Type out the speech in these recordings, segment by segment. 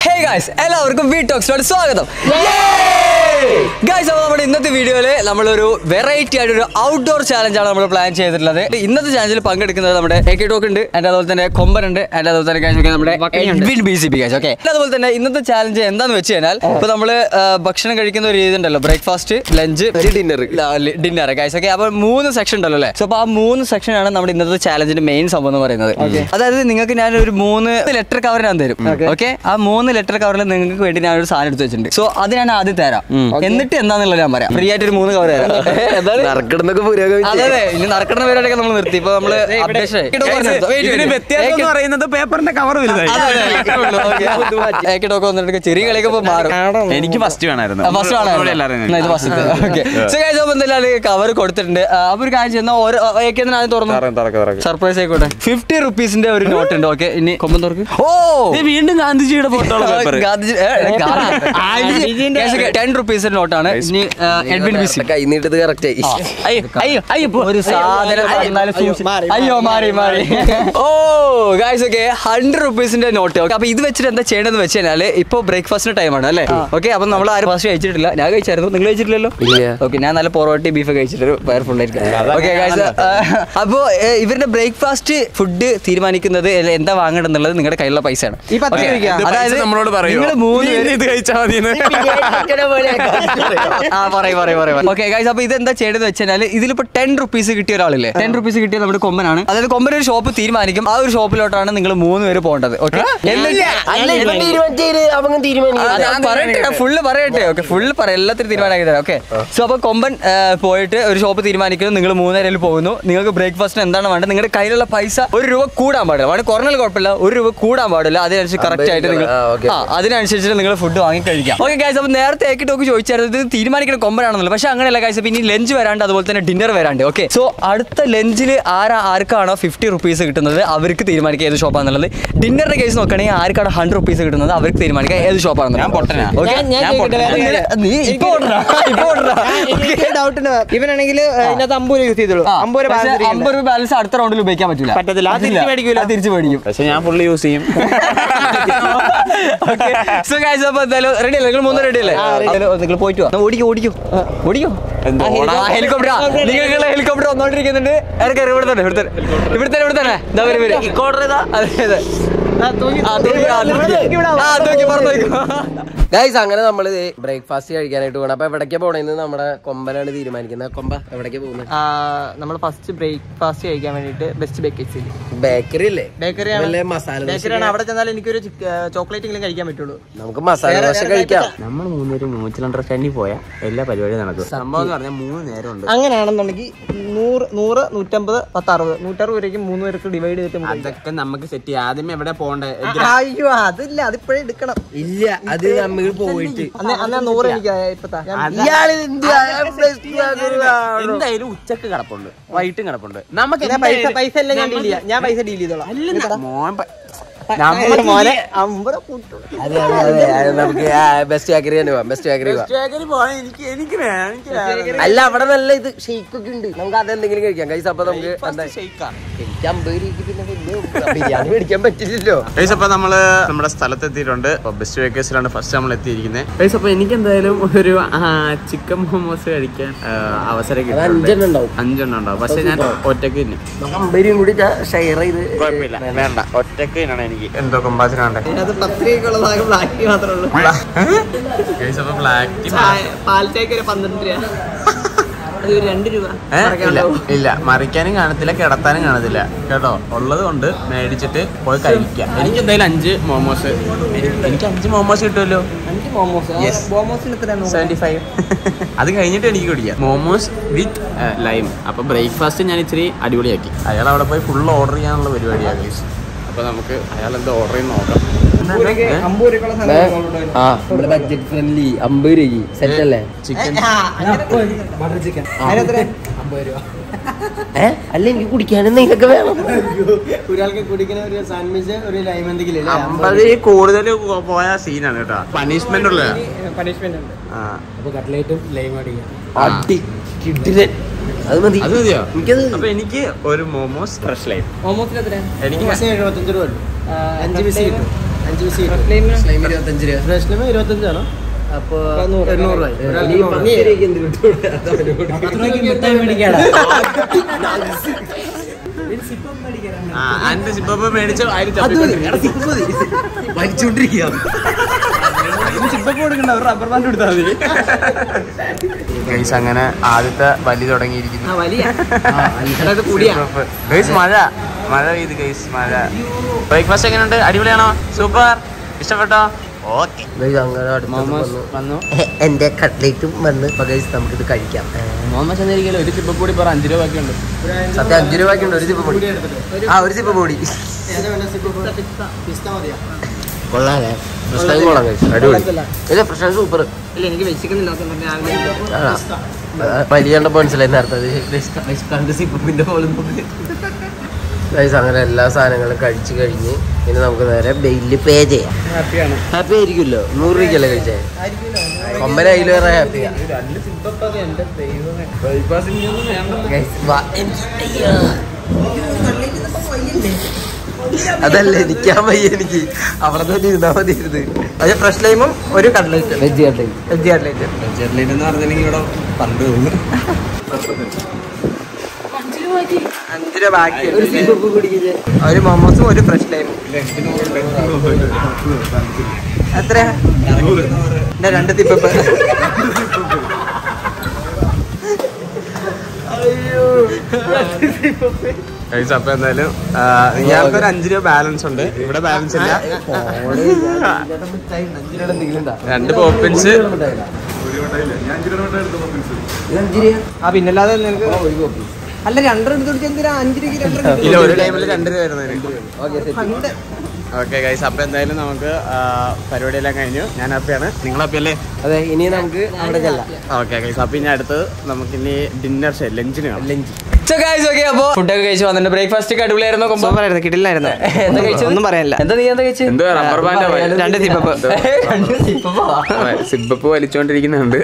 Hey guys എല്ലാവർക്കും V ടോക്സിലോട് സ്വാഗതം guys അപ്പോൾ നമ്മുടെ ഇന്നത്തെ വീഡിയോയിൽ നമ്മളൊരു വെറൈറ്റി ആയിട്ട് ഒരു ഔട്ട്ഡോർ ചാലഞ്ച് ആണ് നമ്മൾ പ്ലാൻ ചെയ്തിട്ടുള്ളത് ഇന്നത്തെ ചാലഞ്ചിൽ പങ്കെടുക്കുന്നത് നമ്മുടെ എ കെ ടോക്ക് ഉണ്ട് ആൻഡ് അതുപോലെ തന്നെ കൊമ്പൻ ഉണ്ട് ആൻഡ് അതുപോലെ തന്നെ guys, നമ്മുടെ Edwin B C P guys okay അതുപോലെ തന്നെ ഇന്നത്തെ ചാലഞ്ച് എന്താന്ന് വെച്ച് കഴിഞ്ഞാൽ ഇപ്പൊ നമ്മൾ ഭക്ഷണം കഴിക്കുന്ന ഒരു രീതി ഉണ്ടല്ലോ breakfast lunch dinner dinner guys okay അപ്പോൾ മൂന്ന് സെക്ഷൻ ഉണ്ടല്ലോ അല്ലേ സോ അപ്പോൾ ആ മൂന്ന് സെക്ഷൻ ആണ് നമ്മുടെ ഇന്നത്തെ ചാലഞ്ചിന്റെ മെയിൻ സംഭവം എന്ന് പറയുന്നത് അതായത് നിങ്ങൾക്ക് ഞാൻ ഒരു മൂന്ന് ലെറ്റർ കവർ ഞാൻ തരും ഓക്കെ ആ മൂന്ന് ലെറ്റർ കവറിൽ നിങ്ങൾക്ക് വേണ്ടി ഞാൻ ഒരു സാധനം എടുത്ത് വെച്ചിട്ടുണ്ട് സോ അത് ഞാൻ ആദ്യം തരാം എന്നിട്ട് എന്താന്നുള്ളത് ഞാൻ പറയാം ഫ്രീ ആയിട്ട് ഒരു മൂന്ന് കവർ തരാം എന്താണ് നറുക്കെടുന്നൊക്കെ പുരോഗമിച്ചു അതെ അതെ ഇനി നടക്കുന്ന പേരൊക്കെ നമ്മൾ നിർത്തി ഇപ്പൊ നമ്മള് updation ആയി. ഇതിന് വ്യത്യാസം എന്ന് പറയുന്നത് പേപ്പറിന്റെ കവർ വലുതായി അതെ, അതെ, അത്രേ ഉള്ളൂ. Okay. ഏക്കിട്ടൊക്കെ വന്നിട്ട് ചെറിയ കളിയൊക്കെ ഇപ്പൊ മാറും എനിക്ക് ഫസ്റ്റ് വേണമായിരുന്നു ഫസ്റ്റ് ഇവിടെ എല്ലാവരും ആണ് ഇത് ഫസ്റ്റ് ഓക്കെ സോ ഗൈസ് അപ്പോൾ എന്തായാലും കവർ കൊടുത്തിട്ടുണ്ട് ആ, അപ്പൊ ഒരു കാര്യം ചെയ്യുന്ന ഓരോ ഏക്കെന്ന് ആദ്യം തുറന്നു സർപ്രൈസ് ആയിക്കോട്ടെ ഫിഫ്റ്റി റുപ്പീസിന്റെ ഒരു നോട്ട് ഉണ്ട് ഓക്കെ ഇനി കൊമ്പൻ തുറക്ക് ഓ വീണ്ടും ഗാന്ധിജിയുടെ ഫോട്ടോ പേപ്പർ ടെൻ റുപ്പീസിന്റെ നോട്ടാണ് ഇനി എഡ്വിൻ ബിസി കൈ നീട്ടത് കറക്റ്റ് ആയി അയ്യോ അയ്യോ അയ്യോ പോ. ഒരു സാധനം തന്നാലും സൂക്ഷിച്ച്- അയ്യോ മാറി മാറി ഓ ഗായ്സ് ഓക്കെ ഹൺഡ്രഡ് റുപ്പീസിന്റെ നോട്ട് ഓക്കെ അപ്പൊ ഇത് വെച്ചിട്ട് എന്താ ചെയ്യേണ്ടതെന്ന് വെച്ച് കഴിഞ്ഞാല് ഇപ്പൊ ബ്രേക്ക്ഫാസ്റ്റിന്റെ ടൈമാണ് അല്ലേ ഓക്കെ അപ്പൊ നമ്മൾ ആരും ഫസ്റ്റ് കഴിച്ചിട്ടില്ല ഞാൻ കഴിച്ചായിരുന്നു നിങ്ങൾ കഴിച്ചിട്ടില്ലല്ലോ ഇല്ല. ഓക്കെ ഞാൻ നല്ല പൊറോട്ടി ബീഫ് കഴിച്ചിട്ട് വയർ ഫുൾ ആയിരിക്കും ഓക്കെ ഗായ്സ് അപ്പോ ഏ, ഇവരുടെ ബ്രേക്ക്ഫാസ്റ്റ് ഫുഡ് തീരുമാനിക്കുന്നത് എന്താ വാങ്ങേണ്ടത് നിങ്ങളുടെ കയ്യിലുള്ള പൈസയാണ് Okay. ഇത് പൈസ അതായത് നമ്മളോട് പറയോ നിങ്ങൾ മൂന്ന് നീ പേര് ഇത് കഴിച്ചാൽ മതി ആ പറയും പറയും പറയും ഓക്കെ ഗൈസ് അപ്പൊ ഇതെന്താ ചെയ്യേണ്ടത് വെച്ചാൽ ഇതിലിപ്പോ ടെൻ റുപ്പീസ് കിട്ടിയ ഒരാളില്ലേ ടെൻ റുപ്പീസ് കിട്ടിയ നമ്മുടെ കൊമ്പനാണ് അതായത് കൊമ്പൻ ഒരു ഷോപ്പ് തീരുമാനിക്കും ആ ഒരു ഷോപ്പിലോട്ടാണ് നിങ്ങൾ മൂന്ന് പേര് പോകേണ്ടത് ഓക്കെ അല്ല ഇവൻ തീരുമാനിച്ചേര് അവൻ തീരുമാനിക്കും പറയട്ടെ ഫുള്ള് പറയട്ടെ ഓക്കെ ഫുള്ള് പറയാം എല്ലാത്തിനും തീരുമാനമാക്കി തരാം ഓക്കെ സോ അപ്പൊ കൊമ്പൻ ആ, പോയിട്ട് ഒരു ഷോപ്പ് തീരുമാനിക്കുന്നു നിങ്ങൾ മൂന്നരയിൽ പോകുന്നു നിങ്ങൾക്ക് ബ്രേക്ക്ഫാസ്റ്റിന് എന്താണ് വേണ്ടത് നിങ്ങളുടെ കയ്യിലുള്ള പൈസ ഒരു രൂപ കൂടാൻ പാടില്ല വേണമെങ്കിൽ കുറഞ്ഞാൽ കുഴപ്പമില്ല ഒരു രൂപ കൂടാൻ പാടില്ല അതിനനുസരിച്ച് കറക്റ്റ് ആയിട്ട് നിങ്ങൾ ആ, okay, ആ അതിനനുസരിച്ചിട്ട് നിങ്ങൾ ഫുഡ് വാങ്ങി കഴിക്കാം ഓക്കെ ഗൈസ് അപ്പോൾ നേരത്തെ ഏക്കി ടോക്ക് ചോദിച്ചായിരുന്നു ഇത് തീരുമാനിക്കുന്ന കൊമ്പനാണെന്നുള്ളത് പക്ഷേ അങ്ങനെയല്ല ഗൈസ് അപ്പോൾ ഇനി ലഞ്ച് വരാണ്ട് അതുപോലെ തന്നെ ഡിന്നർ വരാണ്ട് ഓക്കെ സോ അടുത്ത ലഞ്ചിൽ ആരാ ആർക്കാണോ ഫിഫ്റ്റി റുപ്പീസ് കിട്ടുന്നത് അവർക്ക് തീരുമാനിക്കുക ഏത് ഷോപ്പാണെന്നുള്ളത് ഡിന്നറിന്റെ കേസ് നോക്കുകയാണെങ്കിൽ ആർക്കാണ് ഹൺഡ്രഡ് റുപ്പീസ് കിട്ടുന്നത് അവർക്ക് തീരുമാനിക്കുക ഏത് ഷോപ്പാണെന്നുള്ളത് ഞാൻ പൊട്ടനാ. Okay? ഞാൻ- ഞാൻ ഞാൻ ചോദിക്കട്ടെ, പൊട്ടനാ. വേറെ കാര്യം. നീ ഇപ്പൊ ഓടറാ ഇപ്പൊ ഓടറാ എനിക്ക് ഡൗട്ട് ഉണ്ട് ഇവനാണെങ്കിൽ ഇതിനകത്ത് അമ്പത് രൂപ യൂസ് ചെയ്തോളൂ അമ്പത് രൂപ പക്ഷേ balance അമ്പത് രൂപ ബാലൻസ് അടുത്ത റൗണ്ടിൽ ഉപയോഗിക്കാൻ പറ്റില്ല പറ്റത്തില്ല. അത് തിരിച്ച് മേടിക്കൂല. അത് തിരിച്ച് മേടിക്കും പക്ഷെ ഞാൻ ഫുള്ള് യൂസ് ചെയ്യും സോ ഗൈസ് അപ്പോൾ എന്തായാലും റെഡി അല്ലേ നിങ്ങൾ മൂന്ന് റെഡി അല്ലേ എന്തായാലും നിങ്ങൾ പോയിട്ട് വാ. എന്നാ ഓടിക്കോ ഓടിക്കോ ഓടിക്കോ ഹെലികോപ്റ്റർ നിങ്ങൾക്കുള്ള ഹെലികോപ്റ്റർ വന്നോണ്ടിരിക്കുന്നുണ്ട് ഇറക്കി ഇവിടെ തന്നെ ഇവിടെ തന്നെ ഇവിടെ തന്നെ ഇവിടെ തന്നെ ഇതാ വരും വരും അതെ അതെ ആ, തൂക്കി, ആ, തൂക്കി, ആ, തൂക്കി, പുറത്ത് വെക്കോ. ഗൈസ് അങ്ങനെ നമ്മള് ബ്രേക്ക്ഫാസ്റ്റ് കഴിക്കാനായിട്ട് പോകണം അപ്പൊ എവിടേക്കാ പോണേന്ന് നമ്മുടെ കൊമ്പനാണ് തീരുമാനിക്കുന്നത് കൊമ്പ എവിടേക്കാ പോകുന്നത് നമ്മൾ ഫസ്റ്റ് ബ്രേക്ക്ഫാസ്റ്റ് കഴിക്കാൻ വേണ്ടിട്ട് ബെസ്റ്റ് ബേക്കേഴ്സിൽ ബേക്കറി അല്ലേ ബേക്കറി വല്ല മസാല ദോശ ബേക്കറിയാണ് അവിടെ ചെന്നാൽ എനിക്കൊരു ചോക്ലേറ്റ് എങ്കിലും കഴിക്കാൻ പറ്റുള്ളൂ നമുക്ക് മസാല ദോശ കഴിക്കാം നമ്മൾ മൂന്നേരും മൂച്ചിൽ അണ്ടർസ്റ്റാൻഡിൽ പോയാൽ എല്ലാ പരിപാടിയും നടക്കും സംഭവം എന്ന് പറഞ്ഞാൽ മൂന്ന് നേരം ഉണ്ട് അങ്ങനെയാണെന്നുണ്ടെങ്കിൽ നൂറ് നൂറ് നൂറ്റമ്പത് പത്ത് അറുപത് നൂറ്ററുപത് രൂപയ്ക്ക് മൂന്ന് പേർക്ക് ഡിവൈഡ് ചെയ്തിട്ട് നമുക്ക് കഴിക്കാം. അതൊക്കെ നമുക്ക് സെറ്റ് ചെയ്യാം ആദ്യം എവിടെ പോണ്ടേ അയ്യോ അതില്ല അതിപ്പോഴേ എടുക്കണം ഇല്ല അത് നമ്മൾ പോയിട്ട് അന്ന് അന്ന് നൂറ് എനിക്ക് ഇപ്പൊ താ. ഞാൻ- ഇയാള് എന്ത് എന്തായാലും ഉച്ചക്ക് കിടപ്പുണ്ട് വൈകിട്ടും കിടപ്പുണ്ട് നമുക്ക് ഞാൻ പൈസ എന്തായാലും- പൈസ എല്ലാം ഞാൻ ഡീൽ ചെയ്യാം ഞാൻ പൈസ ഡീൽ ചെയ്തോളാം അല്ലെന്നാ, മോൻ പ- നമ്മുടെ മോനെ അമ്പത് കൂട്ടുള്ളൂ അതെ അതെ അതെ അത് നമുക്ക് ബെസ്റ്റ് ബേക്കറി തന്നെ പോവാം ബെസ്റ്റ് ബേക്കറി പോവാം ബേക്കറി പോവാൻ എനിക്ക് എനിക്ക് വേണം എനിക്ക് വേണം. അല്ല അവിടെ നല്ല ഇത് ഷെയ്ക്ക് ഒക്കെ ഉണ്ട് നമുക്ക് അതെന്തെങ്കിലും കഴിക്കാം കൈസ് അപ്പൊ നമുക്ക് എന്താ ഷെയ്ക്കാ. എനിക്ക് അമ്പത് രൂപയ്ക്ക് പിന്നെ വലിയ ബിരിയാണി മേടിക്കാൻ പറ്റില്ലല്ലോ ഗൈസ് അപ്പൊ നമ്മള് നമ്മുടെ സ്ഥലത്ത് എത്തിയിട്ടുണ്ട് ബെസ്റ്റ് ബേക്കേഴ്സിലാണ് ഫസ്റ്റ് നമ്മൾ എത്തിയിരിക്കുന്നത് ഗൈസ് അപ്പൊ എനിക്ക് എന്തായാലും ഒരു ചിക്കൻ മോമോസ് കഴിക്കാൻ ആ, അവസരം അത് കിട്ടും അഞ്ചെണ്ണം ഉണ്ടാവും അഞ്ചെണ്ണം ഉണ്ടാവും പക്ഷെ ഞാൻ ഒറ്റക്ക് തന്നെ നമുക്ക് അമ്പത് രൂപയും കൂടി ഷെയർ ചെയ്ത് കുഴപ്പമില്ല വേണ്ട ഒറ്റക്ക് തന്നെയാണ് എനിക്ക് എന്തോ കൊമ്പാസിനാണ്ട് അത് പത്ത് രൂപയ്ക്കുള്ള സാധനം ബ്ലാക്ക് ടീ മാത്രമേ ഉള്ളൂ ഗൈസ് അപ്പൊ ബ്ലാക്ക് ചായ- പാൽ ചായക്ക് ഒരു പന്ത്രണ്ട് രൂപ അത് ഒരു രണ്ട് രൂപ ഇല്ല ഇല്ല മറിക്കാനും കാണത്തില്ല കിടത്താനും കാണത്തില്ല കേട്ടോ ഉള്ളത് കൊണ്ട് മേടിച്ചിട്ട് പോയി കഴിക്കാം എനിക്ക് എന്തായാലും അഞ്ച് മോമോസ് എനിക്ക് അഞ്ച് മോമോസ് കിട്ടുമല്ലോ അഞ്ച് മോമോസ് Yes. മോമോസിന് എത്രയാണ് നോക്കുന്നത്? സെവൻറ്റി ഫൈവ് അത് കഴിഞ്ഞിട്ട് എനിക്ക് കുടിക്കാം മോമോസ് വിത്ത് ലൈം അപ്പൊ ബ്രേക്ക്ഫാസ്റ്റ് ഞാൻ ഇച്ചിരി അടിപൊളിയാക്കി അയാൾ അവിടെ പോയി ഫുൾ ഓർഡർ ചെയ്യാനുള്ള പരിപാടിയാണ് ഗൈസ് അപ്പൊ നമുക്ക് അയാൾ എന്താ ഓർഡർ ചെയ്യുന്ന നോക്കാം അമ്പത് രൂപയ്ക്ക് അമ്പത് രൂപയ്ക്കുള്ള സാധനം കൊണ്ടുപോയി. ആ നമ്മള് ബഡ്ജറ്റ് ഫ്രണ്ട്ലി അമ്പത് രൂപയ്ക്ക് സെറ്റ് അല്ലേ ചിക്കൻ ആ, അങ്ങനെ അതിനെത്ര? ഏ അല്ല എനിക്ക് കുടിക്കാനും എന്തെങ്കിലുമൊക്കെ വേണം ഒരാൾക്ക് കുടിക്കുന്ന ഒരു സാൻഡ്വിച്ച് ഒരു ലൈം എന്തെങ്കിലും ഇല്ലേ? അമ്പത് കൂടുതൽ പോയ സീനാണ് കേട്ടോ പണിഷ്മെന്റ് ഉള്ള പണിഷ്മെന്റ് ഉണ്ട് അടി കിടിലൻ അത് മതി അത് മതിയോ എനിക്കത് അപ്പൊ എനിക്ക് ഒരു മോമോസ് ഫ്രഷ് ലൈം മോമോസിന് എത്രയാണ് എനിക്ക് മോമോസിന് എഴുപത്തഞ്ച് രൂപ ഉണ്ട്. ആ, അഞ്ച് പീസ് കട്ട്ലേറ്റ് കിട്ടും അഞ്ച് പീസ് ഇരുപത്തഞ്ച് രൂപ പ്രശ്നം ഇരുപത്തഞ്ചാണോ അപ്പൊ നൂറ്. എണ്ണൂറ് രൂപ ഒരാൾക്ക് ഇനി നൂറ്. പത്ത് രൂപയ്ക്ക് എന്ത് കിട്ടും? പത്ത് രൂപയ്ക്ക് മിഠായി മേടിക്കാടാ. അന്റെ സിപ്പപ്പ് മേടിച്ചോ അതിൽ അത് മതി. എടാ, സിപ്പ് മതി. വലിച്ചോണ്ടിരിക്കുക ഇതിന് ചിപ്പൊക്കെ കൊടുക്കണ്ട ഒരു റബ്ബർ ബാൻഡ് കൊടുത്താൽ മതി ഗൈസ് അങ്ങനെ ആദ്യത്തെ വലി തുടങ്ങിയിരിക്കുന്നു വലിയ അത് കൂടിയാ ഗൈസ് മഴ മഴ പെയ്ത് ഗൈസ് മഴ ബ്രേക്ക്ഫാസ്റ്റ് എങ്ങനെയുണ്ട് അടിപൊളിയാണോ സൂപ്പർ ഇഷ്ടപ്പെട്ടോ ഓക്കെ അങ്ങനെ അടുത്തത് വന്നു. വന്നു എന്റെ കട്ട്ലേറ്റും വന്ന് അപ്പൊ ഗൈസ് നമുക്കിത് കഴിക്കാം മുഹമ്മദ് ചെന്നിരിക്കല്ലോ ഒരു സിപ്പപ്പ് കൂടി പറ അഞ്ച് രൂപ ബാക്കി ഉണ്ട് സത്യം അഞ്ചു രൂപയ്ക്കുണ്ട് ഒരു സിപ്പ് പൊടി ആ ഒരു സിപ്പ് പൊടി കൊള്ളാല്ലേ ഫ്രഷ് ടൈം കൊള്ളാം കഴിച്ചു അടിപൊളി ഇല്ല ഫ്രഷ് ടൈം സൂപ്പർ ഇല്ല എനിക്ക് വിശക്കുന്നില്ല വലിയ കണ്ടപ്പോ മനസ്സിലായി നേരത്തെ സിപ്പിന്റെ പോലെ ഗൈസ് അങ്ങനെ എല്ലാ സാധനങ്ങളും കഴിച്ചു കഴിഞ്ഞ് ഇനി നമുക്ക് നേരെ ബില്ല് പേ ചെയ്യാം ഹാപ്പിയാണ് ഹാപ്പി ആയിരിക്കുമല്ലോ നൂറ് രൂപയ്ക്കല്ലേ കഴിച്ചേ കൊമ്പന അതിൽ വേറെ ഹാപ്പിയാ Guys, വാ. അയ്യോ. അതല്ല ഇരിക്കാൻ വയ്യ എനിക്ക് അവിടെ തന്നെ ഇരുന്നാ മതിയിരുന്നത് അത് ഫ്രഷ് ലൈമും ഒരു cutlet veg cutlet veg cutlet ചെർലൈറ്റ് എന്ന് പറഞ്ഞില്ലെങ്കിൽ ഇവിടെ പണ്ട് തോന്നുന്നു അഞ്ച് രൂപ ബാക്കി ഒരു സിപ്പ് കുടിക്കില്ലേ ഒരു മൊമോസും ഒരു ഫ്രഷ് ലൈമും എത്രയാ എന്റെ രണ്ട് തിപ്പപ്പ് ഗൈസ് അപ്പൊ എന്തായാലും ഇയാൾക്ക് ഒരു അഞ്ച് രൂപ ബാലൻസ് ഉണ്ട് ഇവിടെ ബാലൻസ് ഇല്ല രണ്ട് പോപ്പിൻസ് ആ പിന്നല്ലാതെ നിനക്ക് അല്ല രണ്ടര എടുത്ത് കൊടുത്ത് എന്തിനാ അഞ്ച് രൂപയ്ക്ക് രണ്ടര ഇല്ല ഒരു ടൈമിൽ രണ്ട് രൂപ വരുന്നതിന് ഓക്കെ ഗൈസ് അപ്പൊ എന്തായാലും നമുക്ക് ആ, പരിപാടിയെല്ലാം കഴിഞ്ഞു ഞാൻ ഹാപ്പിയാണ് നിങ്ങൾ ഹാപ്പിയല്ലേ അതെ ഇനി നമുക്ക് അവിടെ ചെല്ലാം ഓക്കെ ഗൈസ് അപ്പൊ ഇനി അടുത്തത് നമുക്ക് ഇനി ഡിന്നർ ഷേ ലഞ്ചിന് കാണാം ലഞ്ച് So guys, okay, അപ്പൊ ഫുഡൊക്കെ കഴിച്ച് വന്നിട്ട് ബ്രേക്ക്ഫാസ്റ്റ് ഒക്കെ അടിപൊളിയായിരുന്നു കൊമ്പ സൂപ്പറായിരുന്നു കിടിലായിരുന്നു എന്താ കഴിച്ചത് ഒന്നും പറയാനില്ല എന്താ നീ എന്താ കഴിച്ചത് എന്തോ റബ്ബർ ബാൻഡ് രണ്ട് തിപ്പപ്പ് രണ്ട് സിപ്പപ്പാ. സിബപ്പ് വലിച്ചോണ്ടിരിക്കുന്നുണ്ട്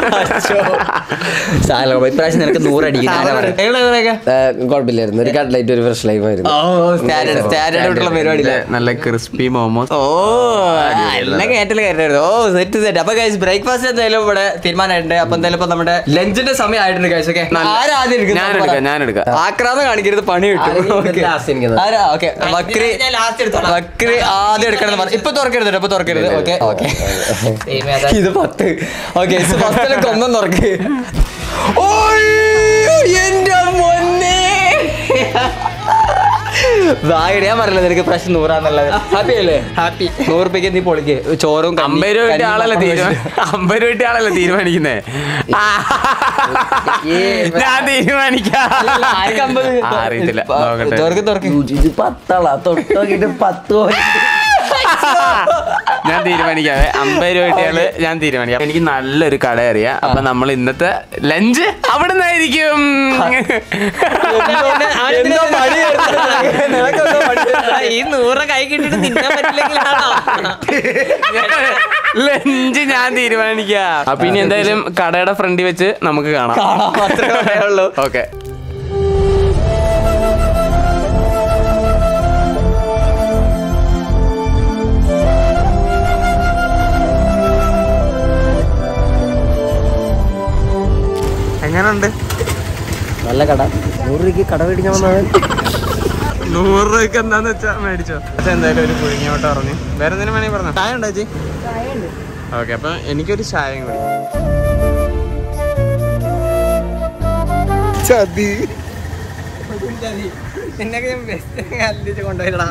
സാലം ഇപ്രാവശ്യം നിനക്ക് നൂറടിക്കും കുഴപ്പമില്ലായിരുന്നു ഒരു കട്ട്ലൈറ്റ് ഒരു ഫ്രഷ് ലൈഫ് ആയിരുന്നു സ്റ്റാൻഡേർഡ് സ്റ്റാൻഡേർഡ് ആയിട്ടുള്ള പരിപാടിയില്ല നല്ല ക്രിസ്പി മോമോസ് ഓ എല്ലാം കയറ്റല് കയറ്റായിരുന്നു ഓ സെറ്റ് സെറ്റ് അപ്പൊ ഗൈസ് ബ്രേക്ക്ഫാസ്റ്റ് എന്തായാലും ഇവിടെ തീരുമാനമായിട്ടുണ്ട് അപ്പൊ എന്തായാലും ഇപ്പൊ നമ്മുടെ ലഞ്ചിന്റെ സമയം ആയിട്ടുണ്ട് ഗൈസ് ഓക്കെ ആരാദ്യം എടുക്കുന്നത് ഞാൻ എടുക്കാം ഞാൻ എടുക്കാം ആക്രാന്ന് കാണിക്കരുത് പണി ആരെങ്കിലും കിട്ടും ഇതിൽ last എനിക്കുന്നത്. ആരാ ഓക്കെ ബക്രി ബക്രി ആദ്യം എടുക്കണം പറഞ്ഞു ഇപ്പൊ തുറക്കരുത് കേട്ടോ, ഇപ്പൊ തുറക്കരുത് ഓക്കെ ഓക്കെ ഇത് പത്ത് ഓക്കെ ഫസ്റ്റിലെ കൊന്നം തുറക്ക് ഓയ്യോ, എന്റെ മൊന്നേ വായുടെ ഞാൻ പറഞ്ഞില്ല നിനക്ക് പ്രശ്നം നൂറാന്നുള്ളത് ഹാപ്പി അല്ലേ ഹാപ്പി നൂറ് രൂപയ്ക്ക് നീ പൊളിക്ക് ചോറും കഞ്ഞി- അമ്പത് രൂപ കിട്ടിയ കഞ്ഞിയും ആളല്ലേ പപ്പടവും തീരുമാനം അമ്പത് രൂപ കിട്ടിയ ആളല്ലേ തീരുമാനിക്കുന്നേ ഞാൻ തീരുമാനിക്കാം അല്ല, ആർക്ക് അമ്പത്? ആ, അറിയത്തില്ല നോക്കട്ടെ തുറക്ക് തുറക്ക് ഇത് പത്താളാ തൊട്ട് നോക്കിട്ട് പത്ത് പോലെ ഞാൻ തീരുമാനിക്കാവേ അമ്പത് രൂപ കിട്ടിയാല് ഞാൻ തീരുമാനിക്കാം എനിക്ക് നല്ലൊരു കട അറിയാം അപ്പൊ നമ്മൾ ഇന്നത്തെ ലഞ്ച് അവിടെ നിന്നായിരിക്കും എന്തോ മടി വരുന്നത്. നിനക്കെന്തോ മടി വരുന്നത്. ഈ നൂറ് കൈ കിട്ടിട്ട് തിന്നാൻ പറ്റില്ലെങ്കിലാണോ ലഞ്ച് ഞാൻ തീരുമാനിക്കാം അപ്പൊ ഇനി എന്തായാലും കടയുടെ ഫ്രണ്ടിൽ വെച്ച് നമുക്ക് കാണാം കാണാം, അത്രേ പറയാനുള്ളൂ. ഓക്കെ എങ്ങനുണ്ട് നല്ല കട നൂറ് രൂപയ്ക്ക് കട മേടിക്കാൻ വന്നവൻ നൂറ് രൂപയ്ക്ക് എന്താന്ന് വെച്ചാ മേടിച്ചോ പക്ഷെ എന്തായാലും ഒരു പുഴുങ്ങിയോട്ട് പറഞ്ഞു വേറെ എന്തെങ്കിലും വേണമെങ്കിൽ പറഞ്ഞോ ചായ ഉണ്ടോ ചേച്ചി ഓക്കെ അപ്പൊ എനിക്കൊരു ചായയും കൂടി ചതി നിന്നൊക്കെ ഞാൻ ബെസ്റ്റ് കല്ലിച്ച് കൊണ്ടുപോയിടാ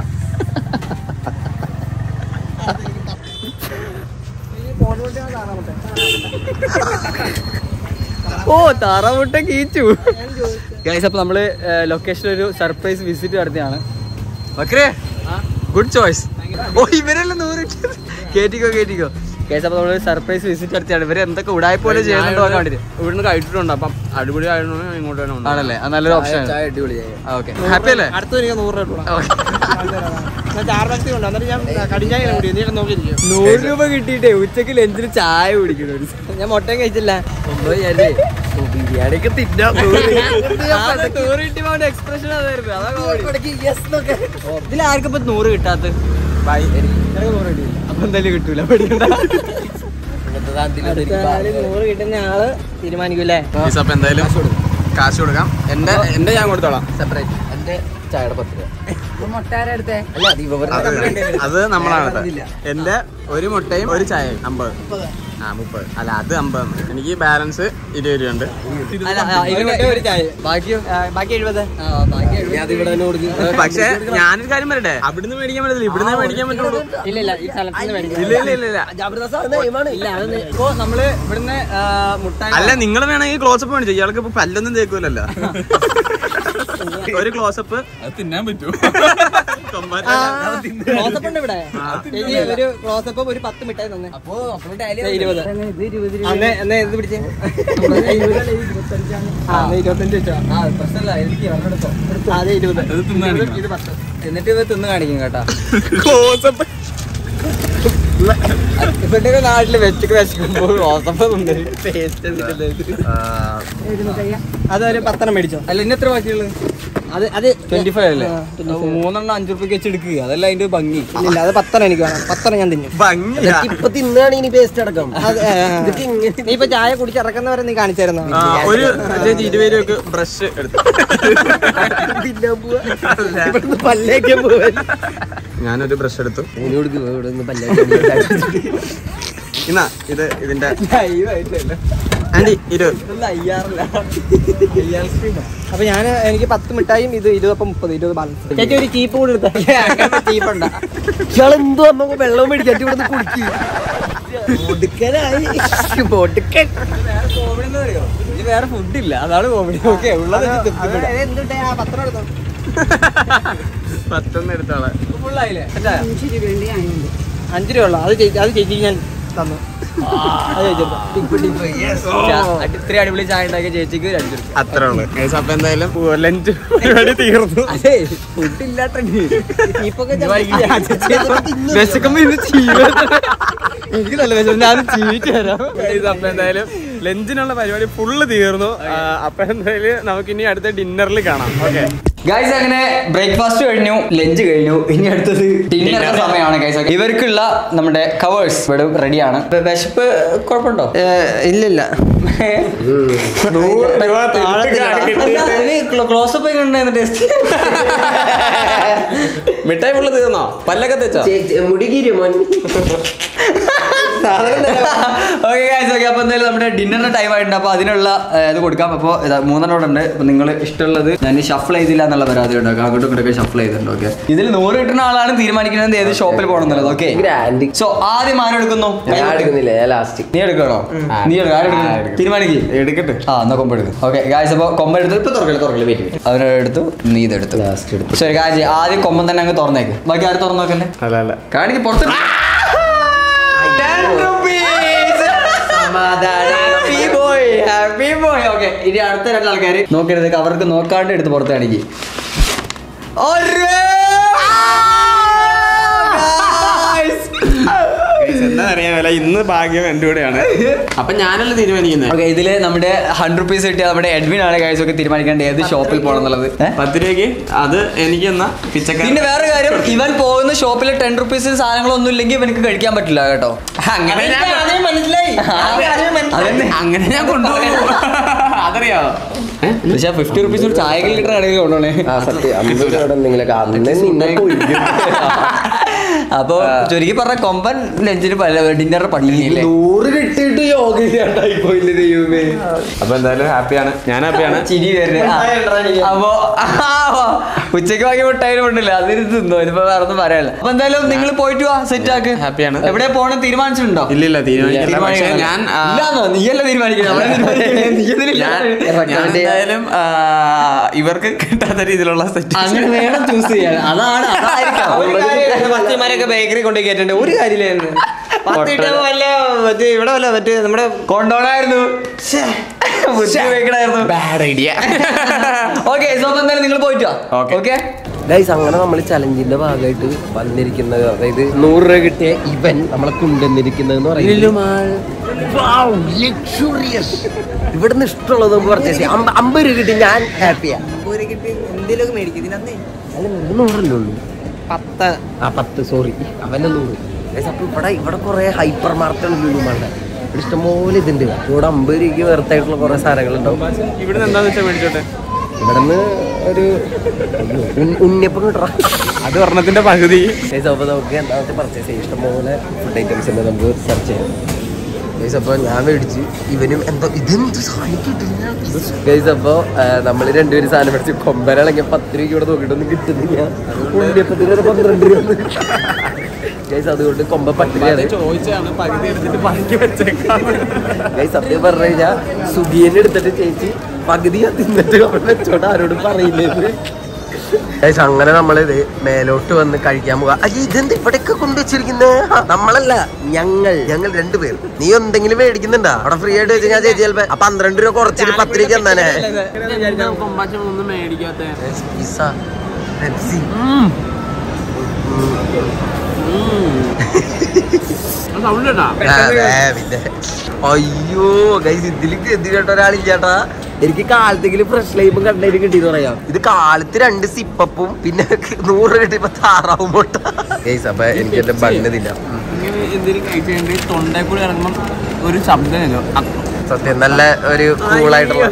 ഓ താറാമുട്ട കീച്ചു ഗൈസ് അപ്പൊ നമ്മള് ലൊക്കേഷനിൽ ഒരു സർപ്രൈസ് വിസിറ്റ് നടത്തിയാണ് ഓക്കെ ഗുഡ് ചോയ്സ് ഓ ഇവരെല്ലാം നൂറ് കിട്ടിയത്. കേറ്റിക്കോ കേറ്റിക്കോ ഗൈസ് അപ്പൊ നമ്മള് സർപ്രൈസ് വിസിറ്റ് നടത്തിയാണ് ഇവര് എന്തൊക്കെ ഉടായ്പ പോലെ ചെയ്യുന്നുണ്ടോ നോക്കാൻ വേണ്ടിട്ട് ഇവിടുന്ന് കഴിച്ചിട്ടുണ്ട് അപ്പം അടിപൊളി ആയതുകൊണ്ട് ഞാൻ ഇങ്ങോട്ട് തന്നെ കൊണ്ടുവന്നു. ആണല്ലേ അത് നല്ലൊരു ഓപ്ഷൻ ചായ അടിപൊളിയായി ഓക്കെ ഹാപ്പി അല്ലേ അടുത്ത എനിക്ക് നൂറ് രൂപ ഞാൻ ചാർജ് ഉണ്ട് എന്നിട്ട് ഞാൻ കടിഞ്ഞായി കൂടി നീ നോക്കിയിരിക്കും നൂറ് രൂപ കിട്ടിയിട്ടേ ഉച്ചക്ക് ലഞ്ചിന് ചായ കുടിക്കണം ഒരു ദിവസം. ഞാൻ മുട്ടയും കഴിച്ചില്ല ബിരിയാണിക്ക് തിന്നാൻ നൂറ് കിട്ടിയപ്പോ എക്സ്പ്രഷൻ അതായിരുന്നു അതാ ഇതിൽ ആർക്കിപ്പോ നൂറ് കിട്ടാത്ത ബൈ അപ്പൊ എന്തായാലും കിട്ടൂല പേടിക്കണ്ട നൂറ് കിട്ടുന്ന ആള് തീരുമാനിക്കൂലേ അപ്പൊ എന്തായാലും കാശ് കൊടുക്കാം എന്റെ എന്റെ ഞാൻ കൊടുത്തോളാം സെപ്പറേറ്റ് എന്റെ ചായയുടെ പത്ത് രൂപ അല്ല അത് ഇവ അത് അത് നമ്മളാണ് എന്റെ ഒരു മുട്ടയും ഒരു ചായയും അമ്പത് ആ മുപ്പത് അല്ല അത് അമ്പത് എനിക്ക് ബാലൻസ് ഇരുപത് രൂപ ഉണ്ട് അല്ല, ആ, ഇരുപത് ഒരു ചായ ബാക്കിയോ ബാക്കി എഴുപത് ബാക്കി അത് ഇവിടെ തന്നെ കൊടുക്കും പക്ഷെ ഞാനൊരു കാര്യം പറയട്ടെ അവിടുന്ന് മേടിക്കാൻ പറ്റില്ല ഇവിടുന്ന് മേടിക്കാൻ പറ്റുള്ളൂ ഇല്ല ഇല്ല ഈ സ്ഥലത്ത് നിന്ന് മേടിക്കാം ഇല്ല ഇല്ല ഇല്ല ഇല്ല ഇല്ല അത് ഇപ്പോ നമ്മള് ഇവിടുന്ന് ആ, മുട്ടായി അല്ല നിങ്ങൾ വേണമെങ്കിൽ ക്ലോസപ്പ് മേടിച്ചു ഇയാൾക്ക് ഇപ്പൊ പല്ലൊന്നും തേക്കൂലല്ലോ ഒരു ക്ലോസപ്പ് അത് തിന്നാൻ പറ്റൂ ക്ലോസപ്പ് ഉണ്ട് ഇവിടെ ചേച്ചി ഒരു ക്ലോസപ്പ് ഒരു പത്ത് മിഠായി തന്നെ അപ്പോ അപ്പോഴും ടാലി ഇരുപത് അന്ന് എന്നാ എന്ത് പിടിച്ചേ ആ എന്നാ ഇരുപത്തഞ്ച് വെച്ചോ ആ പ്രശ്നമില്ല എനിക്ക് ഒരെണ്ണെടുത്തോ അതെ ഇരുപത് അത് തിന്നാൻ ഇത് പത്ത് എന്നിട്ട് ഇത് തിന്ന് കാണിക്കും കേട്ടാ ക്ലോസപ്പ് ഇവരുടെ നാട്ടില് വെച്ചക്ക് വെച്ചക്കുമ്പോൾ ക്ലോസപ്പ് ഉണ്ട് ടേസ്റ്റ് അതൊരു പത്തെണ്ണം മേടിച്ചോ അല്ല ഇനി എത്ര ബാക്കിയുള്ളത് അത് അത് ട്വന്റി ഫൈവ് അല്ലേ മൂന്നെണ്ണം അഞ്ചു റുപ്യക്ക് വെച്ച് എടുക്കുക അതല്ല അതിന്റെ ഭംഗി ഇല്ല അത് പത്തെണ്ണം എനിക്ക് വേണം പത്തെണ്ണം ഞാൻ തിന്നും ഭംഗിയാ ഇപ്പൊ തിന്നാണ് ഇനി പേസ്റ്റ് അടക്കം അത്, ആ, ആ. നീ ഇപ്പൊ ചായ കുടിച്ചിറക്കുന്നവരെ നീ കാണിച്ചായിരുന്നോ ആ, ഒരു ചേച്ചി ഇരുപത് രൂപക്ക് ബ്രഷ് എടുത്തു ഇവിടുന്ന് പല്ലേക്കാൻ പോവാൻ ഞാനൊരു ബ്രഷ് എടുത്തു ഇനി കൊടുക്കും ഇവിടെ നിന്ന് പല്ലേക്കാൻ ഇന്നാ ഇത് ഇതിന്റെ ലൈവായിട്ടല്ല ആന്റി ഇരുപത് അയ്യാറില്ല അയ്യാറ് സ്ട്രീമാ അപ്പൊ ഞാൻ എനിക്ക് പത്ത് മിഠായും ഇത് ഇരുപപ്പം മുപ്പത് ഇരുപത് ബാലൻസ് ചേച്ചി ഒരു ചീപ്പ് കൂടി എടുത്ത ചീപ്പുണ്ട ഇയാളെന്തോ അമ്മ വെള്ളം മേടിക്കാൻ ഇവിടുന്ന് കുടിക്കും ഒടുക്കനായി ഒടുക്കൻ കോമഡി എന്ന് അറിയോ ഇത് വേറെ ഫുഡ് ഇല്ല അതാണ് കോമഡി ഓക്കെ ഉള്ളത് എന്തുട്ടെ ആ പത്രം എടുത്തോ പത്തൊന്ന് എടുത്തോളെ ഫുള്ളായില്ലേ അഞ്ച് രൂപ ഉള്ളു അത് ചേച്ചി അത് ചേച്ചിക്ക് ഞാൻ തന്നു അത് ചേച്ചി ഇത്രയും അടിപൊളി ചായ ഉണ്ടാക്കിയ ചേച്ചിക്ക് രണ്ട് രൂപ അത്രേ ഉള്ളു Guys, അപ്പൊ എന്തായാലും ലഞ്ച് പരിപാടി തീർന്നു അതെ ഫുഡ് ഇല്ലാട്ടെങ്കിൽ വിശക്കുമ്പോ ഇത് ചീവ എനിക്ക് നല്ല വിശം ഞാൻ ചീവിച്ച് തരാം Guys, അപ്പൊ എന്തായാലും ലഞ്ചിനുള്ള പരിപാടി ഫുള്ള് തീർന്നു ആ, അപ്പൊ എന്തായാലും നമുക്ക് ഇനി അടുത്ത ഡിന്നറിൽ കാണാം ഓക്കെ ഗൈസ് അങ്ങനെ ബ്രേക്ക്ഫാസ്റ്റ് കഴിഞ്ഞു ലഞ്ച് കഴിഞ്ഞു ഇനി അടുത്തത് ഡിന്നറിന്റെ സമയമാണ് ഗൈസ് ഇവർക്കുള്ള നമ്മുടെ കവേഴ്സ് ഇവിടെ റെഡിയാണ് വിശപ്പ് കുഴപ്പമുണ്ടോ ഇല്ലില്ല ക്ലോസപ്പ് ടേസ്റ്റ് മിഠായി ഫുള്ള് തീർന്നോ പല്ലൊക്കെ തെച്ചോ മുടികീരി മോൻ ഓക്കെ ഗൈസ് ഓക്കെ അപ്പൊ എന്തായാലും നമ്മുടെ ഡിന്നറിന്റെ ടൈം ആയിട്ടുണ്ട് അപ്പൊ അതിനുള്ള ഏ, ഇത് കൊടുക്കാം അപ്പൊ ഇതാ മൂന്നെണ്ണം ഇവിടെ ഉണ്ട് അപ്പൊ നിങ്ങൾ ഇഷ്ടമുള്ളത് ഞാൻ ഷഫിൾ ചെയ്തില്ല എന്നുള്ള പരാതി ഉണ്ടാക്കാം അങ്ങോട്ടും ഇങ്ങോട്ടൊക്കെ ഷഫിൾ ചെയ്തിട്ടുണ്ട് ഓക്കെ ഇതിൽ നൂറ് കിട്ടുന്ന ആളാണ് തീരുമാനിക്കുന്നത് ഏത് ഷോപ്പിൽ പോകണം എന്നുള്ളത് ഓക്കെ ഗ്രാൻഡ് സോ ആദ്യം ആരും എടുക്കുന്നു ഞാൻ എടുക്കുന്നില്ല ഞാൻ ലാസ്റ്റ് നീ എടുക്കണോ നീ എടുക്കണം ആരെടുക്കും തീരുമാനിക്കും എടുക്കട്ടെ ആ എന്നാ കൊമ്പ് എടുക്കും ഓക്കെ ഗായ്സ് അപ്പൊ കൊമ്പ് എടുത്ത് ഇപ്പൊ തുറക്കല് തുറക്കല് വെയിറ്റ് അവരെടുത്തു നീ ഇതെടുത്തു ലാസ്റ്റ് എടുത്തു ശരി കാജി ആദ്യം കൊമ്പൻ തന്നെ അങ്ങ് തുറന്നേക്ക് ബാക്കി ആരും തുറന്നു നോക്കല്ലേ അല്ല അല്ല കാണിക്ക് പുറത്ത് happy boy happy boy okay ഇനി അടുത്ത രണ്ട് ആൾക്കാർ നോക്കരുത് അവർക്ക് നോക്കാണ്ട് എടുത്ത് പുറത്ത് കാണിക്ക് എന്താ അറിയാമല്ല ഇന്ന് ഭാഗ്യം എൻ്റെ കൂടെയാണ് അപ്പൊ ഞാനല്ല തീരുമാനിക്കുന്നത് ഓക്കെ ഇതില് നമ്മുടെ ഹൺഡ്രഡ് റുപ്പീസ് കിട്ടിയ നമ്മുടെ എഡ്വിൻ ആണ് കാഴ്ച ഒക്കെ തീരുമാനിക്കേണ്ടത് ഏത് ഷോപ്പിൽ പോകണം എന്നുള്ളത് ഏ? പത്ത് രൂപയ്ക്ക് അത് എനിക്ക് എന്നാ പിച്ചക്കാരൻ പിന്നെ വേറെ കാര്യം ഇവൻ പോകുന്ന ഷോപ്പിൽ ടെൻ റുപ്പീസ് സാധനങ്ങളൊന്നും ഇല്ലെങ്കിൽ ഇവനക്ക് കഴിക്കാൻ പറ്റില്ല കേട്ടോ അങ്ങനെ ഞാൻ മനസ്സിലായി അതന്നെ അങ്ങനെ ഞാൻ കൊണ്ടുപോകും അതറിയാവോ പക്ഷെ ഫിഫ്റ്റി റുപ്പീസ് ഒരു ചായ ലിറ്റർ കടയിൽ കൊണ്ടുപോണേ ആ സത്യം അമ്പത് രൂപ എന്തെങ്കിലുമൊക്കെ അന്ന് നിന്നെ കൊല്ലും. അപ്പൊ ചുരുക്കി പറഞ്ഞ കൊമ്പൻ ലഞ്ചിന് ഡിന്നറിന് പള്ളിയില്ലേ നൂറ് കിട്ടിയിട്ട് യോഗ ഇല്ലാണ്ടായി പോയില്ലേ ദൈവമേ അപ്പൊ എന്തായാലും ഹാപ്പിയാണ് ഞാൻ ഹാപ്പിയാണ് ചിരി വരുന്നത് അപ്പൊ ഉച്ചക്ക് വാങ്ങിയ മിഠായി കൊണ്ടില്ല അതിന് തിന്നോ ഇതിപ്പോ വേറെ ഒന്നും പറയാനില്ല അപ്പൊ എന്തായാലും നിങ്ങൾ പോയിട്ട് വാ സെറ്റ് ആക്ക് ഹാപ്പിയാണ് എവിടെ പോകണം തീരുമാനിച്ചിട്ടുണ്ടോ ഇല്ലില്ല തീരുമാനിക്കില്ല പക്ഷേ ഞാൻ ആ, ഇല്ലാന്നോ നീയല്ല തീരുമാനിക്കുന്നത് നമ്മളെ തീരുമാനിക്കുന്നത്. നീ ഇതിലില്ല. ഞാൻ ഞാൻ എന്തായാലും ആ, ഇവർക്ക് കിട്ടാത്ത രീതിയിലുള്ള സെറ്റ് അങ്ങനെ വേണം ചൂസ് ചെയ്യാൻ അതാണ് അതായിരിക്കാം പത്തിമാരൊക്കെ ബേക്കറി കൊണ്ടു കയറ്റണ്ടേ ഒരു കാര്യമില്ലായിരുന്നു പത്ത് കിട്ടിയപ്പോ വല്ല മറ്റേ ഇവിടെ വല്ല മറ്റേ നമ്മുടെ കൊണ്ടോണായിരുന്നു ബുദ്ധി ഉപയോഗിക്കണായിരുന്നു ബാഡ് ഐഡിയ ഓക്കെ സോ അപ്പൊ എന്തായാലും നിങ്ങൾ പോയിട്ട് Okay. ഓക്കെ ഗൈസ് അങ്ങനെ നമ്മൾ ചലഞ്ചിന്റെ ഭാഗമായിട്ട് വന്നിരിക്കുന്നത് അതായത് നൂറ് രൂപ കിട്ടിയ ഇവൻ നമ്മളെ കൊണ്ടുവന്നിരിക്കുന്നത് എന്ന് ലക്ഷറിയസ് ഇവിടുന്ന് ഇഷ്ടമുള്ളത് നമുക്ക് പർച്ചേസ് ചെയ്യാം അമ്പത് രൂപ കിട്ടി ഞാൻ ഹാപ്പിയാ എന്തെങ്കിലും മേടിക്കും ഇതിനന്നേ അല്ല വെറുതെ നൂറല്ലേ ഉള്ളൂ പത്ത് ആ പത്ത് സോറി അവന്റെ നൂറ് Guys, അപ്പൊ ഇവിടെ ഇവിടെ കുറെ ഹൈപ്പർ മാർക്കറ്റുകൾ ലുലുമാളുടെ ഇവിടെ ഇഷ്ടംപോലെ ഇതുണ്ട് ഇവിടെ അമ്പത് രൂപയ്ക്ക് വെറുത്തായിട്ടുള്ള കുറെ സാധനങ്ങളുണ്ടാവും ഇവിടുന്ന് എന്താന്ന് വെച്ചാൽ മേടിച്ചോട്ടെ ഇവിടെ നിന്ന് ഒരു ഉൺ- ഉണ്ണിയപ്പം കിട്ടറ അത് ഒരെണ്ണത്തിന്റെ പകുതി അപ്പോൾ നമുക്ക് എന്താമത്തെ പർച്ചേസ് ചെയ്യാം ഇഷ്ടംപോലെ ഫുഡ് ഐറ്റംസ് ഉണ്ട് നമുക്ക് സെർച്ച് ചെയ്യാം ഗൈസ് അപ്പോൾ ഞാൻ മേടിച്ച് ഇവനും എന്തോ ഇതെന്ത് സാധനം കിട്ടുന്ന ഗൈസ് അപ്പോൾ നമ്മൾ രണ്ടുപേരും സാധനം മേടിച്ച് കൊമ്പനാണെങ്കിൽ പത്ത് രൂപയ്ക്ക് ഇവിടെ നോക്കിയിട്ടൊന്നും കിട്ടുന്നില്ല ഉണ്ണിയപ്പത്തിന് ഒരു പന്ത്രണ്ട് രൂപ ഗൈസ് അതുകൊണ്ട് കൊമ്പ പത്ത് രൂപയാണ് ചോദിച്ചാണ് പകുതി എടുത്തിട്ട് പകുതി വെച്ചേക്കാം ഗൈസ് സത്യം പറഞ്ഞു കഴിഞ്ഞാൽ സുബിയനെ എടുത്തിട്ട് ചേച്ചി പകുതി ഞാൻ തിന്നിട്ട് അവിടെ വെച്ചോണ്ട് ആരോടും പറയില്ലേന്ന് ഗൈസ് അങ്ങനെ നമ്മളിത് മേലോട്ട് വന്ന് കഴിക്കാൻ പോവാ അയ്യ ഇതെന്ത് ഇവിടെയൊക്കെ കൊണ്ടുവച്ചിരിക്കുന്നത് നമ്മളല്ല ഞങ്ങൾ ഞങ്ങൾ രണ്ടുപേർ നീ എന്തെങ്കിലും മേടിക്കുന്നുണ്ടാ അവിടെ ഫ്രീ ആയിട്ട് വെച്ച് ഞാൻ ചേച്ചി ചിലപ്പോ ആ പന്ത്രണ്ട് രൂപ കുറച്ചിട്ട് പത്ത് രൂപ തന്നെ കൊമ്പാച്ച ഒന്നും മേടിക്കാത്ത പിസ്സ പെപ്സി സൗണ്ട് കേട്ടാ ആ, ഏ, പിന്നെ. അയ്യോ ഗൈസ് ഇതിലേക്ക് എന്ത് കേട്ട ഒരാളില്ലാട്ടാ എനിക്ക് കാലത്തെങ്കിലും ഫ്രഷ് ലൈഫും കണ്ടതിന് കിട്ടിയെന്ന് പറയാം ഇത് കാലത്ത് രണ്ട് സിപ്പപ്പും പിന്നെ നൂറ് കിട്ടിയപ്പോ താറാവും മുട്ട ഗൈസ് അപ്പൊ എനിക്ക് എന്റെ ബണ്ണതില്ല ഇങ്ങനെ എന്തെങ്കിലും കഴിച്ചു കഴിഞ്ഞിട്ട് തൊണ്ടയിൽ കൂടി ഇറങ്ങുമ്പോൾ ഒരു ശബ്ദമില്ല സത്യം നല്ല ഒരു കൂളായിട്ടുള്ള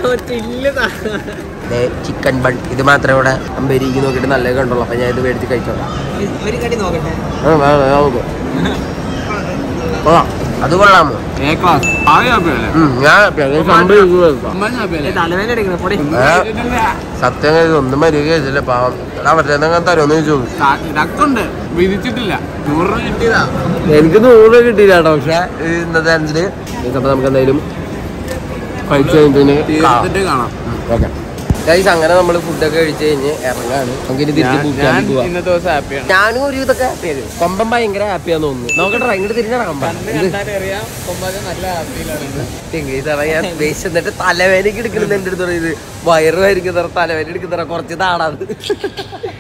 ചിക്കൻ ബൺ ഇത് മാത്രമേ ഇവിടെ അമ്പരിക്ക് നോക്കിയിട്ട് നല്ല കണ്ടുള്ളൂ അപ്പൊ ഞാൻ ഇത് മേടിച്ച് കഴിച്ചോളാം ഒരു കടി നോക്കട്ടെ ആ, ആ, ആ, ഓക്കെ. കൊള്ളാം. അത് കൊള്ളാമോ എ ക്ലാസ് ആകെ ഹാപ്പിയല്ലേ ഉം, ഞാൻ happy ആണ്. ഞാൻ സംഭവം ഇത് കേൾക്കാം. കൊമ്പാച്ച ഹാപ്പിയല്ലേ തലവേദന എടുക്കണം പൊടി ഏ, സത്യം ഇത് ഒന്നും മരുക കഴിച്ചില്ല പാവം എടാ മറ്റേ തരുമെന്ന് ചോദിച്ചു രക്തമുണ്ട് വിധിച്ചിട്ടില്ല നൂറ് രൂപ കിട്ടിയതാ എനിക്ക് നൂറ് കിട്ടിയില്ല കേട്ടോ പക്ഷെ ഇന്നത്തെ അഞ്ചില് അപ്പൊ നമുക്ക് എന്തായാലും കഴിച്ചു കഴിഞ്ഞിട്ട് തീർത്തിട്ട് കാണാം ഓക്കെ ഗൈസ് അങ്ങനെ നമ്മൾ ഫുഡൊക്കെ കഴിച്ച് കഴിഞ്ഞ് ഇറങ്ങാണ് നമുക്ക് ഇനി തിരിച്ച് ഞാൻ- പൂക്കാൻ ഞാൻ പോവാം ഇന്നത്തെ ദിവസം ഹാപ്പിയാണ് ഞാനും ഒരു ഇതൊക്കെ ഹാപ്പിയാണ് കൊമ്പം ഭയങ്കര ഹാപ്പിയാന്ന് തോന്നുന്നു നോക്കട്ടെ ഇങ്ങോട്ട് തിരിഞ്ഞിറങ്ങാം അറിയാം കൊമ്പാച്ച നല്ല ഹാപ്പിയിലാണ് ഞാൻ ബേസ് എന്നിട്ട് തലവേദനയ്ക്ക് എടുക്കുന്നത് എന്റെ അടുത്ത് പറയുന്നത് വയറുമായിരിക്കും തലവേദന എടുക്കുന്ന കുറച്ച് താടാന്ന്